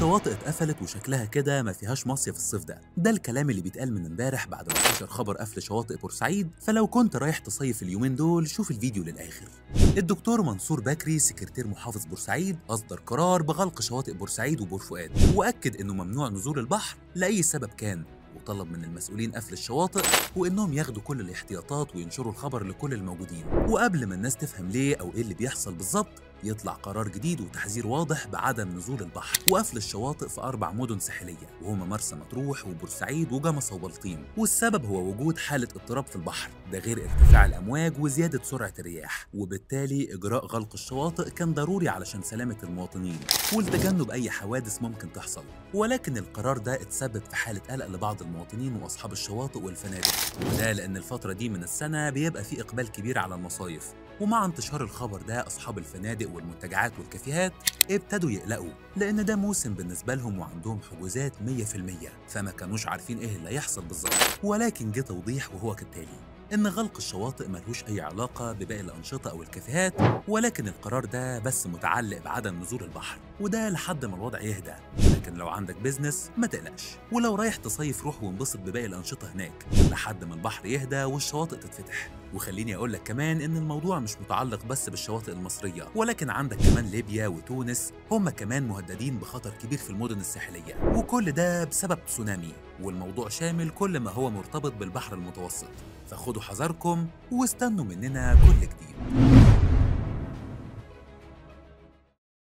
الشواطئ اتقفلت وشكلها كده ما فيهاش مصيف الصيف ده ده الكلام اللي بيتقال من امبارح بعد ما انتشر خبر قفل شواطئ بورسعيد فلو كنت رايح تصيف اليومين دول شوف الفيديو للاخر الدكتور منصور بكري سكرتير محافظ بورسعيد اصدر قرار بغلق شواطئ بورسعيد وبور فؤاد واكد انه ممنوع نزول البحر لاي سبب كان وطلب من المسؤولين قفل الشواطئ وانهم ياخدوا كل الاحتياطات وينشروا الخبر لكل الموجودين وقبل ما الناس تفهم ليه او ايه اللي بيحصل بالظبط يطلع قرار جديد وتحذير واضح بعدم نزول البحر وقفل الشواطئ في أربع مدن ساحلية وهما مرسى مطروح وبورسعيد وجمصة وبلطيم والسبب هو وجود حالة اضطراب في البحر ده غير ارتفاع الأمواج وزيادة سرعة الرياح وبالتالي إجراء غلق الشواطئ كان ضروري علشان سلامة المواطنين ولتجنب أي حوادث ممكن تحصل ولكن القرار ده اتسبب في حالة قلق لبعض المواطنين وأصحاب الشواطئ والفنادق وده لأن الفترة دي من السنة بيبقى في إقبال كبير على المصايف ومع انتشار الخبر ده أصحاب الفنادق والمنتجعات والكافيهات ابتدوا يقلقوا لأن ده موسم بالنسبة لهم وعندهم حجوزات 100% فما كانوش عارفين إيه اللي هيحصل بالظبط ولكن جه توضيح وهو كالتالي إن غلق الشواطئ ملهوش أي علاقة بباقي الأنشطة أو الكافيهات ولكن القرار ده بس متعلق بعدم نزول البحر وده لحد ما الوضع يهدى لكن لو عندك بيزنس ما تقلقش ولو رايح تصيف روح وانبسط بباقي الأنشطة هناك لحد ما البحر يهدى والشواطئ تتفتح وخليني أقول لك كمان إن الموضوع مش متعلق بس بالشواطئ المصرية ولكن عندك كمان ليبيا وتونس هم كمان مهددين بخطر كبير في المدن الساحلية وكل ده بسبب تسونامي والموضوع شامل كل ما هو مرتبط بالبحر المتوسط فخدوا حذركم واستنوا مننا كل جديد